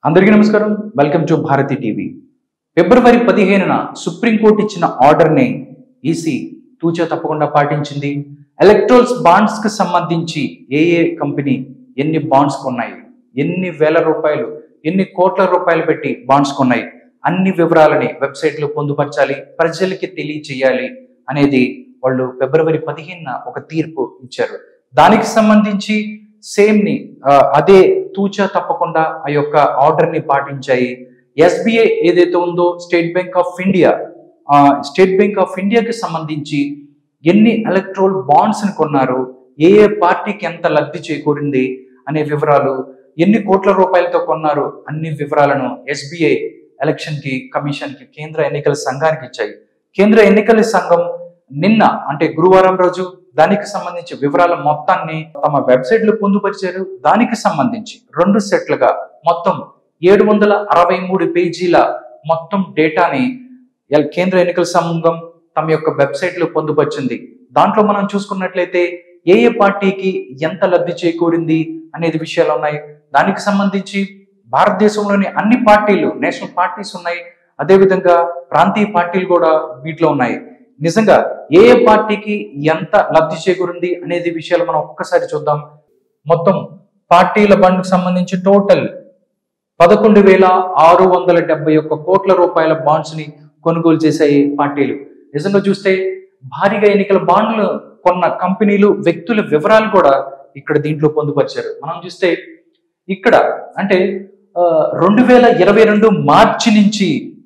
అందరికీ నమస్కారం welcome to Bharathi TV ఫిబ్రవరి పదిహేనున సుప్రీంకోర్టు ఇచ్చిన ఆర్డర్ని ఈసీ తూచా తప్పకుండా పాటించింది ఎలక్ట్రోల్స్ బాండ్స్ కి సంబంధించి ఏ ఏ కంపెనీ ఎన్ని బాండ్స్ కొన్నాయి ఎన్ని వేల రూపాయలు ఎన్ని కోట్ల రూపాయలు పెట్టి బాండ్స్ కొన్నాయి అన్ని వివరాలని వెబ్సైట్లో పొందుపరచాలి ప్రజలకి తెలియచేయాలి అనేది వాళ్ళు ఫిబ్రవరి పదిహేనున ఒక తీర్పు ఇచ్చారు దానికి సంబంధించి సేమ్ ని ఆ, అదే తూచా తప్పకుండా ఆ యొక్క ఆర్డర్ ని పాటించాయి ఎస్బీఐ ఏదైతే ఉందో స్టేట్ బ్యాంక్ ఆఫ్ ఇండియా ఆ, స్టేట్ బ్యాంక్ ఆఫ్ ఇండియాకి సంబంధించి ఎన్ని ఎలక్ట్రోల్ బాండ్స్ ని కొన్నారు ఏ ఏ పార్టీకి ఎంత లబ్ధి చేకూరింది అనే వివరాలు ఎన్ని కోట్ల రూపాయలతో కొన్నారు అన్ని వివరాలను ఎస్బీఐ ఎలక్షన్ కి కమిషన్ కి కేంద్ర ఎన్నికల సంఘానికి ఇచ్చాయి కేంద్ర ఎన్నికల సంఘం నిన్న అంటే గురువారం రోజు దానికి సంబంధించి వివరాల మొత్తాన్ని తమ వెబ్సైట్ లో పొందుపరిచారు దానికి సంబంధించి రెండు సెట్లుగా మొత్తం ఏడు వందల అరవై మూడు పేజీల మొత్తం డేటాని ఎల్- కేంద్ర ఎన్నికల సంఘం తమ యొక్క వెబ్సైట్ లో పొందుపరిచింది దాంట్లో మనం చూసుకున్నట్లయితే ఏ ఏ పార్టీకి ఎంత లబ్ధి చేకూరింది అనేది విషయాలు ఉన్నాయి దానికి సంబంధించి భారతదేశంలోని అన్ని పార్టీలు నేషనల్ పార్టీస్ ఉన్నాయి అదేవిధంగా ప్రాంతీయ పార్టీలు కూడా వీటిలో ఉన్నాయి నిజంగా ఏ ఏ పార్టీకి ఎంత లబ్ధి చేకూరింది అనేది విషయాలు మనం ఒక్కసారి చూద్దాం మొత్తం పార్టీల బండ్కు సంబంధించి టోటల్ పదకొండు వేల ఆరు వందల డెబ్బై ఒక్క కోట్ల రూపాయల బాండ్స్ ని కొనుగోలు చేశాయి పార్టీలు నిజంగా చూస్తే భారీగా ఎన్నికల బాండ్లు కొన్న కంపెనీలు వ్యక్తుల వివరాలు కూడా ఇక్కడ దీంట్లో పొందుపరిచారు మనం చూస్తే ఇక్కడ అంటే రెండు వేల ఇరవై రెండు మార్చి నుంచి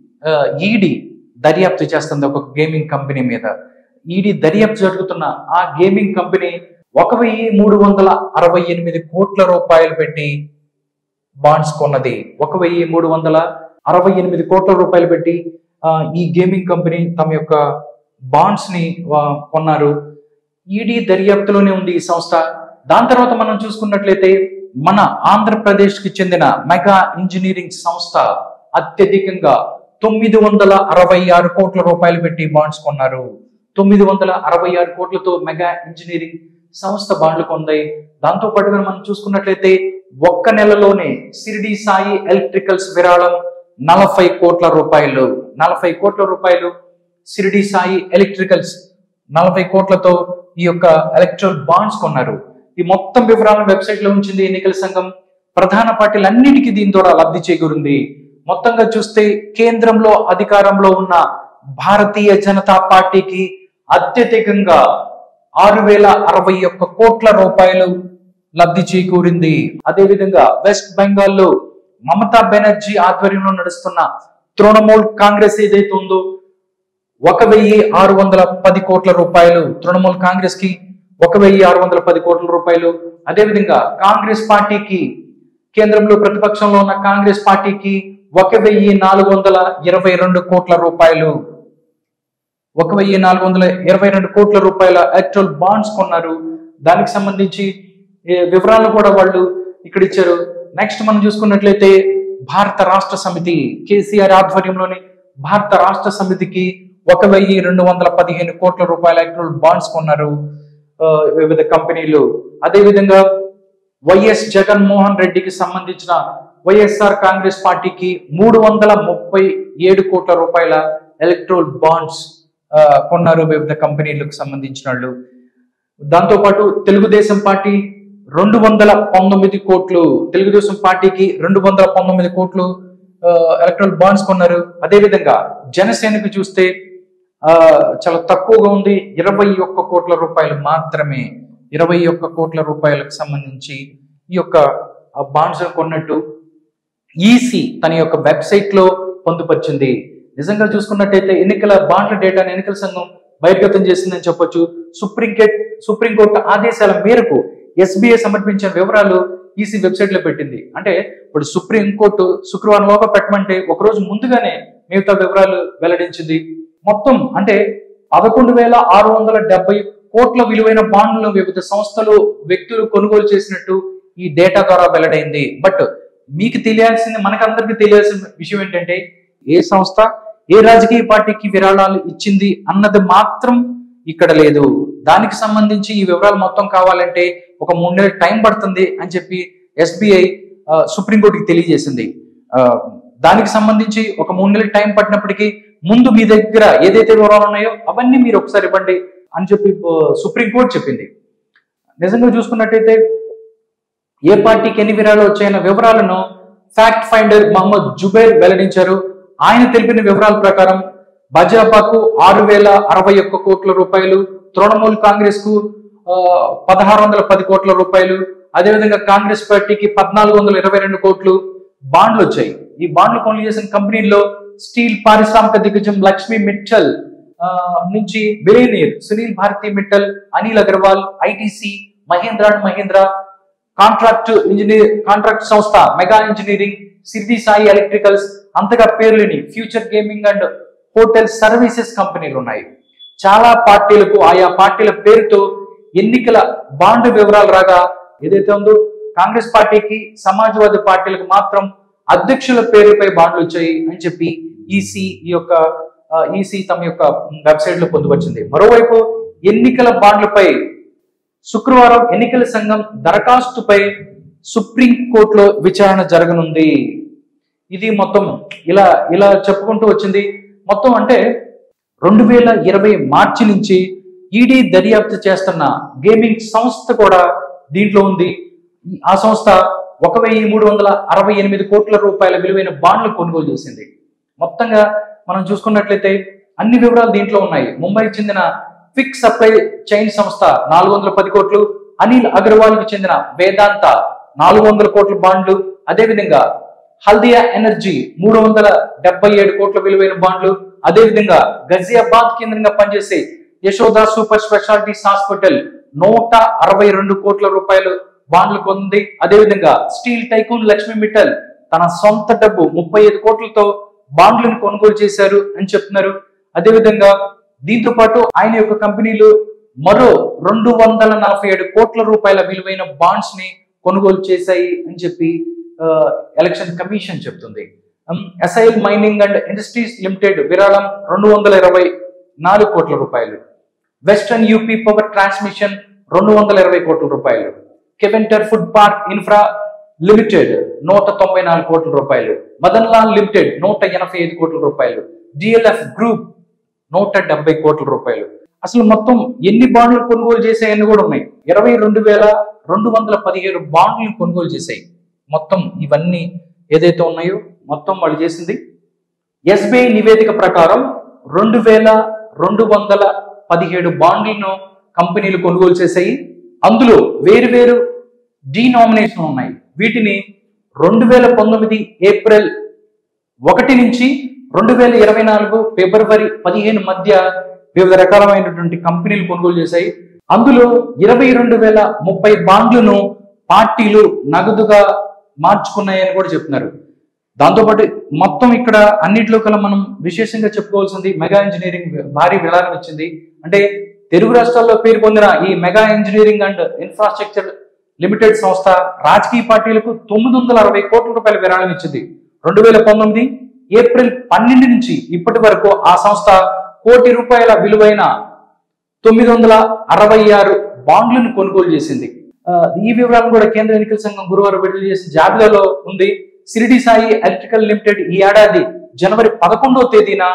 ఈడీ దర్యాప్తు చేస్తుంది ఒక గేమింగ్ కంపెనీ మీద ఈడీ దర్యాప్తు జరుగుతున్న ఆ గేమింగ్ కంపెనీ ఒక వెయ్యి మూడు వందల అరవై ఎనిమిది కోట్ల రూపాయలు పెట్టి బాండ్స్ కొన్నది ఒక వెయ్యి మూడు వందల అరవై ఎనిమిది కోట్ల రూపాయలు పెట్టి ఆ, ఈ గేమింగ్ కంపెనీ తమ యొక్క బాండ్స్ ని ఆ, కొన్నారు ఈడీ దర్యాప్తులోనే ఉంది ఈ సంస్థ దాని తర్వాత మనం చూసుకున్నట్లయితే మన ఆంధ్రప్రదేశ్ కి చెందిన మెగా ఇంజనీరింగ్ సంస్థ అత్యధికంగా తొమ్మిది వందల అరవై ఆరు కోట్ల రూపాయలు పెట్టి బాండ్స్ కొన్నారు తొమ్మిది వందల అరవై ఆరు కోట్లతో మెగా ఇంజనీరింగ్ సంస్థ బాండ్లు కొందాయి దాంతో పాటుగా మనం చూసుకున్నట్లయితే ఒక్క నెలలోనే సిరిడి సాయి ఎలక్ట్రికల్స్ విరాళం నలభై కోట్ల రూపాయలు నలభై కోట్ల రూపాయలు సిరిడి సాయి ఎలక్ట్రికల్స్ నలభై కోట్లతో ఈ యొక్క ఎలక్ట్రల్ బాండ్స్ కొన్నారు ఈ మొత్తం వివరాలను వెబ్సైట్ లో ఉంచింది ఎన్నికల సంఘం ప్రధాన పార్టీలన్నిటికీ దీని ద్వారా లబ్ధి చేకూరింది మొత్తంగా చూస్తే కేంద్రంలో అధికారంలో ఉన్న భారతీయ జనతా పార్టీకి అత్యధికంగా ఆరు వేల అరవై ఒక్క కోట్ల రూపాయలు లబ్ధి చేకూరింది అదేవిధంగా వెస్ట్ బెంగాల్లో మమతా బెనర్జీ ఆధ్వర్యంలో నడుస్తున్న తృణమూల్ కాంగ్రెస్ ఏదైతే ఉందో ఒక వెయ్యి ఆరు వందల పది కోట్ల రూపాయలు తృణమూల్ కాంగ్రెస్ కి ఒక వెయ్యి ఆరు వందల పది కోట్ల రూపాయలు అదేవిధంగా కాంగ్రెస్ పార్టీకి కేంద్రంలో ప్రతిపక్షంలో ఉన్న కాంగ్రెస్ పార్టీకి ఒక వెయ్యి నాలుగు వందల ఇరవై రెండు కోట్ల రూపాయలు ఒక వెయ్యి నాలుగు వందల ఇరవై రెండు కోట్ల రూపాయల ఎలక్ట్రల్ బాండ్స్ కొన్నారు దానికి సంబంధించి ఏ, వివరాలు కూడా వాళ్ళు ఇక్కడ ఇచ్చారు నెక్స్ట్ మనం చూసుకున్నట్లయితే భారత రాష్ట్ర సమితి కేసీఆర్ ఆధ్వర్యంలోని భారత రాష్ట్ర సమితికి ఒక వెయ్యి రెండు వందల పదిహేను కోట్ల రూపాయల ఎలక్ట్రల్ బాండ్స్ కొన్నారు ఆ, వివిధ కంపెనీలు అదేవిధంగా వైఎస్ జగన్మోహన్ రెడ్డికి సంబంధించిన వైఎస్ఆర్ కాంగ్రెస్ పార్టీకి మూడు వందల ముప్పై ఏడు కోట్ల రూపాయల ఎలక్ట్రోల్ బాండ్స్ ఆ, కొన్నారు వివిధ కంపెనీలకు సంబంధించిన వాళ్ళు దాంతో పాటు తెలుగుదేశం పార్టీ రెండు వందల పంతొమ్మిది కోట్లు తెలుగుదేశం పార్టీకి రెండు వందల పంతొమ్మిది కోట్లు ఎలక్ట్రల్ బాండ్స్ కొన్నారు అదేవిధంగా జనసేనకు చూస్తే ఆ, చాలా తక్కువగా ఉంది ఇరవై ఒక్క కోట్ల రూపాయలు మాత్రమే ఇరవై ఒక్క కోట్ల రూపాయలకు సంబంధించి ఈ యొక్క బాండ్స్ కొన్నట్టు ఈసీ తన యొక్క వెబ్సైట్ లో పొందుపరిచింది నిజంగా చూసుకున్నట్టయితే ఎన్నికల బాండ్ల డేటాను ఎన్నికల సంఘం బహిర్గతం చేసిందని చెప్పొచ్చు సుప్రీం కోర్ట్ సుప్రీంకోర్టు ఆదేశాల మేరకు ఎస్బీఐ సమర్పించిన వివరాలు ఈసీ వెబ్సైట్ లో పెట్టింది అంటే ఇప్పుడు సుప్రీం కోర్టు శుక్రవారం లోగా పెట్టమంటే ఒక రోజు ముందుగానే మిగతా వివరాలు వెల్లడించింది మొత్తం అంటే పదకొండు వేల ఆరు వందల డెబ్బై కోట్ల విలువైన బాండ్లను వివిధ సంస్థలు వ్యక్తులు కొనుగోలు చేసినట్టు ఈ డేటా ద్వారా వెల్లడైంది బట్ మీకు తెలియాల్సింది మనకందరికి తెలియాల్సిన విషయం ఏంటంటే ఏ సంస్థ ఏ రాజకీయ పార్టీకి విరాళాలు ఇచ్చింది అన్నది మాత్రం ఇక్కడ లేదు దానికి సంబంధించి ఈ వివరాలు మొత్తం కావాలంటే ఒక మూడు నెలలు టైం పడుతుంది అని చెప్పి ఎస్బీఐ సుప్రీంకోర్టుకి తెలియజేసింది ఆ, దానికి సంబంధించి ఒక మూడు నెలలు టైం పట్టినప్పటికీ ముందు మీ దగ్గర ఏదైతే వివరాలు ఉన్నాయో అవన్నీ మీరు ఒకసారి ఇవ్వండి అని చెప్పి సుప్రీంకోర్టు చెప్పింది నిజంగా చూసుకున్నట్టయితే ఏ పార్టీకి ఎన్ని విరాళాలు వచ్చాయన్న వివరాలను ఫ్యాక్ట్ ఫైండర్ మహమ్మద్ జుబైర్ వెల్లడించారు ఆయన తెలిపిన వివరాల ప్రకారం భాజపాకు ఆరు వేల అరవై ఒక్క కోట్ల రూపాయలు తృణమూల్ కాంగ్రెస్ కు పదహారు వందల పది కోట్ల రూపాయలు అదేవిధంగా కాంగ్రెస్ పార్టీకి పద్నాలుగు వందల ఇరవై రెండు కోట్లు బాండ్లు వచ్చాయి ఈ బాండ్లు కొనుగోలు చేసిన కంపెనీల్లో స్టీల్ పారిశ్రామిక దిగ్గజం లక్ష్మీ మిట్టల్ ఆ, నుంచి billionaire Sunil Bharti Mittal Anil Agarwal ITC Mahindra and Mahindra contract engineer contract సంస్థ మెగా ఇంజనీరింగ్ సిద్ధి సాయి ఎలక్ట్రికల్స్ అంతగా పేర్లేని future gaming and hotel services కంపెనీలు ఉన్నాయి చాలా పార్టీలకు ఆయా పార్టీల పేరుతో ఎన్నికల బాండ్ వివరాలు రాగా ఏదైతే ఉందో కాంగ్రెస్ పార్టీకి సమాజ్వాదీ పార్టీలకు మాత్రం అధ్యక్షుల పేరుపై బాండ్లు వచ్చాయి అని చెప్పి ఈసీ ఈ యొక్క ఈసీ తమ యొక్క వెబ్సైట్ లో పొందుపరిచింది మరోవైపు ఎన్నికల బాండ్లపై శుక్రవారం ఎన్నికల సంఘం దరఖాస్తుపై సుప్రీం కోర్టులో విచారణ జరగనుంది ఇది మొత్తం ఇలా ఇలా చెప్పుకుంటూ వచ్చింది మొత్తం అంటే రెండు వేల ఇరవై మార్చి నుంచి ఈడీ దర్యాప్తు చేస్తున్న గేమింగ్ సంస్థ కూడా దీంట్లో ఉంది ఆ సంస్థ ఒక వెయ్యి మూడు వందల అరవై ఎనిమిది కోట్ల రూపాయల విలువైన బాండ్లు కొనుగోలు చేసింది మొత్తంగా మనం చూసుకున్నట్లయితే అన్ని వివరాలు దీంట్లో ఉన్నాయి ముంబైకి చెందిన ఫిక్స్ సప్లై చైన్ సంస్థ నాలుగు వందల పది కోట్లు అనిల్ అగర్వాల్ కి చెందిన వేదాంత నాలుగు వందల కోట్ల బాండ్లు అదేవిధంగా హల్దియా ఎనర్జీ మూడు వందల డెబ్బై ఏడు కోట్ల విలువైన బాండ్లు అదేవిధంగా గజియాబాద్ కేంద్రంగా పనిచేసే యశోద సూపర్ స్పెషాలిటీస్ హాస్పిటల్ నూట అరవై రెండు కోట్ల రూపాయలు బాండ్లు పొంది అదేవిధంగా స్టీల్ టైకూన్ లక్ష్మీ మిట్టల్ తన సొంత డబ్బు ముప్పై ఐదు కోట్లతో బాండ్లను కొనుగోలు చేశారు అని చెప్తున్నారు అదేవిధంగా దీంతో పాటు ఆయన యొక్క కంపెనీలు మరో రెండు వందల నలభై ఏడు కోట్ల రూపాయల విలువైన బాండ్స్ ని కొనుగోలు చేశాయి అని చెప్పి ఆ, ఎలక్షన్ కమిషన్ చెప్తుంది SIL mining and industries limited విరాళం రెండు వందల ఇరవై నాలుగు కోట్ల రూపాయలు వెస్టర్న్ యూపీ పవర్ ట్రాన్స్మిషన్ రెండు వందల ఇరవై కోట్ల రూపాయలు Keventer food park infra limited నూట తొంభై నాలుగు కోట్ల రూపాయలు మదన్ లాల్ లిమిటెడ్ నూట ఎనభై ఐదు కోట్ల రూపాయలు డిఎల్ఎఫ్ గ్రూప్ నూట డెబ్బై కోట్ల రూపాయలు అసలు మొత్తం ఎన్ని బాండ్లు కొనుగోలు చేసాయని కూడా ఉన్నాయి ఇరవై రెండు వేల రెండు వందల పదిహేడు బాండ్లు కొనుగోలు చేశాయి మొత్తం ఇవన్నీ ఏదైతే ఉన్నాయో మొత్తం వాళ్ళు చేసింది ఎస్బీఐ నివేదిక ప్రకారం రెండు వేల రెండు వందల పదిహేడు బాండ్లను కంపెనీలు కొనుగోలు చేశాయి అందులో వేరు వేరు డీనామినేషన్ ఉన్నాయి వీటిని రెండు వేల పంతొమ్మిది ఏప్రిల్ ఒకటి నుంచి రెండు వేల ఇరవై నాలుగు ఫిబ్రవరి పదిహేను మధ్య వివిధ రకాలమైనటువంటి కంపెనీలు కొనుగోలు చేశాయి అందులో ఇరవై రెండు వేల ముప్పై బాండ్లను పార్టీలు నగదుగా మార్చుకున్నాయని కూడా చెప్తున్నారు దాంతోపాటు మొత్తం ఇక్కడ అన్నిట్లో కల్లా మనం విశేషంగా చెప్పుకోవాల్సింది మెగా ఇంజనీరింగ్ భారీ విరాళం ఇచ్చింది అంటే తెలుగు రాష్ట్రాల్లో పేరు పొందిన ఈ Megha engineering and infrastructure limited సంస్థ రాజకీయ పార్టీలకు తొమ్మిది వందల అరవై కోట్ల రూపాయల విరాళం ఇచ్చింది రెండు వేల పంతొమ్మిది ఏప్రిల్ పన్నెండు నుంచి ఇప్పటి వరకు ఆ సంస్థ కోటి రూపాయల విలువైన తొమ్మిది వందల అరవై ఆరు బాండ్లను కొనుగోలు చేసింది ఆ, ఈ వివరాలను కూడా కేంద్ర ఎన్నికల సంఘం గురువారం విడుదల చేసిన జాబితాలో ఉంది సిరిడి సాయి ఎలక్ట్రికల్ లిమిటెడ్ ఈ ఏడాది జనవరి పదకొండవ తేదీన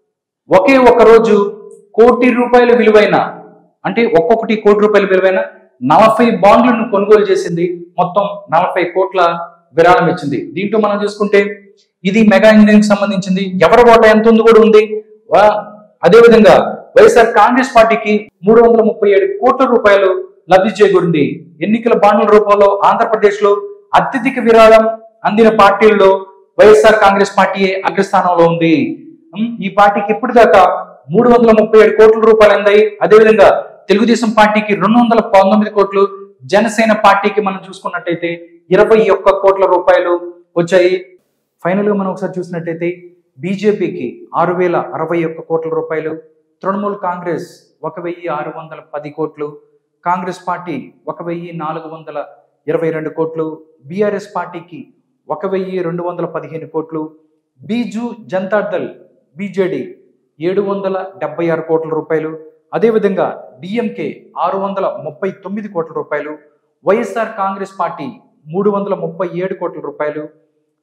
ఒకే ఒక రోజు కోటి రూపాయల విలువైన అంటే ఒక్కొక్కటి కోటి రూపాయల విలువైన నలభై బాండ్లను కొనుగోలు చేసింది మొత్తం నలభై కోట్ల విరాళం ఇచ్చింది దీంట్లో మనం చూసుకుంటే ఇది మెగా ఇంజనీరింగ్ సంబంధించింది ఎవరి ఓట ఎంత ఉంది కూడా ఉంది వా- అదేవిధంగా వైఎస్ఆర్ కాంగ్రెస్ పార్టీకి మూడు వందల ముప్పై ఏడు కోట్ల రూపాయలు లబ్ధి చేకూరింది ఎన్నికల బాండ్ల రూపంలో ఆంధ్రప్రదేశ్ లో అత్యధిక విరాళం అందిన పార్టీల్లో వైఎస్ఆర్ కాంగ్రెస్ పార్టీయే అగ్రస్థానంలో ఉంది ఉమ్, ఈ పార్టీకి ఇప్పటిదాకా మూడు వందల ముప్పై ఏడు కోట్ల రూపాయలు అందాయి అదేవిధంగా తెలుగుదేశం పార్టీకి రెండు వందల పంతొమ్మిది కోట్లు జనసేన పార్టీకి మనం చూసుకున్నట్టయితే ఇరవై ఒక్క కోట్ల రూపాయలు వచ్చాయి ఫైనల్ గా మనం ఒకసారి చూసినట్టయితే బీజేపీకి ఆరు వేల అరవై ఒక్క కోట్ల రూపాయలు తృణమూల్ కాంగ్రెస్ ఒక వెయ్యి ఆరు వందల పది కోట్లు కాంగ్రెస్ పార్టీ ఒక వెయ్యి నాలుగు వందల ఇరవై రెండు కోట్లు బీఆర్ఎస్ పార్టీకి ఒక వెయ్యి రెండు వందల పదిహేను కోట్లు బీజు జనతాదళ్ బీజేడీ ఏడు వందల డెబ్బై ఆరు కోట్ల రూపాయలు అదేవిధంగా డిఎంకే ఆరు వందల ముప్పై తొమ్మిది కోట్ల రూపాయలు వైఎస్ఆర్ కాంగ్రెస్ పార్టీ మూడు వందల ముప్పై ఏడు కోట్ల రూపాయలు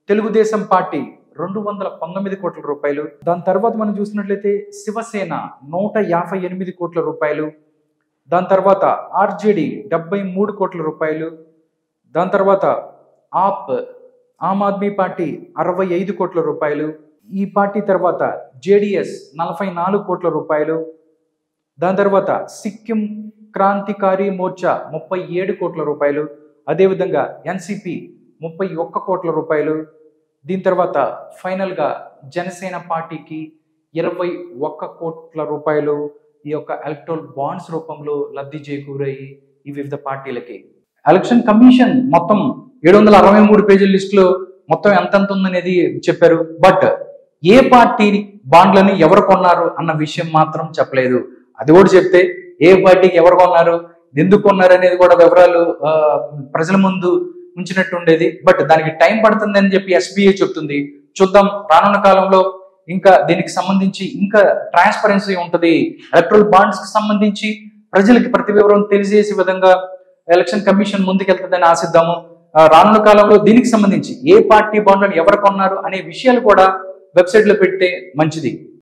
తెలుగుదేశం పార్టీ రెండు వందల పంతొమ్మిది కోట్ల రూపాయలు దాని తర్వాత మనం చూసినట్లయితే శివసేన నూట యాభై ఎనిమిది కోట్ల రూపాయలు దాని తర్వాత ఆర్జేడి డెబ్బై మూడు కోట్ల రూపాయలు దాని తర్వాత ఆప్ ఆమ్ ఆద్మీ పార్టీ అరవై ఐదు కోట్ల రూపాయలు ఈ పార్టీ తర్వాత జేడిఎస్ నలభై నాలుగు కోట్ల రూపాయలు దాని తర్వాత సిక్కిం క్రాంతికారి మోర్చా ముప్పై ఏడు కోట్ల రూపాయలు అదేవిధంగా ఎన్సిపి ముప్పై ఒక్క కోట్ల రూపాయలు దీని తర్వాత ఫైనల్గా జనసేన పార్టీకి ఇరవై ఒక్క కోట్ల రూపాయలు ఈ యొక్క ఎలక్ట్రల్ బాండ్స్ రూపంలో లబ్ధి చేకూరాయి ఈ వివిధ పార్టీలకి ఎలక్షన్ కమిషన్ మొత్తం ఏడు వందల అరవై మూడు పేజీల లిస్టులో మొత్తం ఎంత ఎంత ఉందనేది చెప్పారు బట్ ఏ పార్టీ బాండ్లని ఎవరు కొన్నారు అన్న విషయం మాత్రం చెప్పలేదు అది కూడా చెప్తే ఏ పార్టీకి ఎవరు కొన్నారు ఎందుకు కొన్నారు అనేది కూడా వివరాలు ఆ, ప్రజల ముందు ఉంచినట్టు ఉండేది బట్ దానికి టైం పడుతుంది అని చెప్పి ఎస్బీఐ చెప్తుంది చూద్దాం రానున్న కాలంలో ఇంకా దీనికి సంబంధించి ఇంకా ట్రాన్స్పరెన్సీ ఉంటుంది ఎలక్ట్రల్ బాండ్స్ కి సంబంధించి ప్రజలకి ప్రతి వివరం తెలియజేసే విధంగా ఎలక్షన్ కమిషన్ ముందుకెళ్తుందని ఆశిద్దాము ఆ, రానున్న కాలంలో దీనికి సంబంధించి ఏ పార్టీ బాండ్లను ఎవరు కొన్నారు అనే విషయాలు కూడా వెబ్సైట్ లో పెడితే మంచిది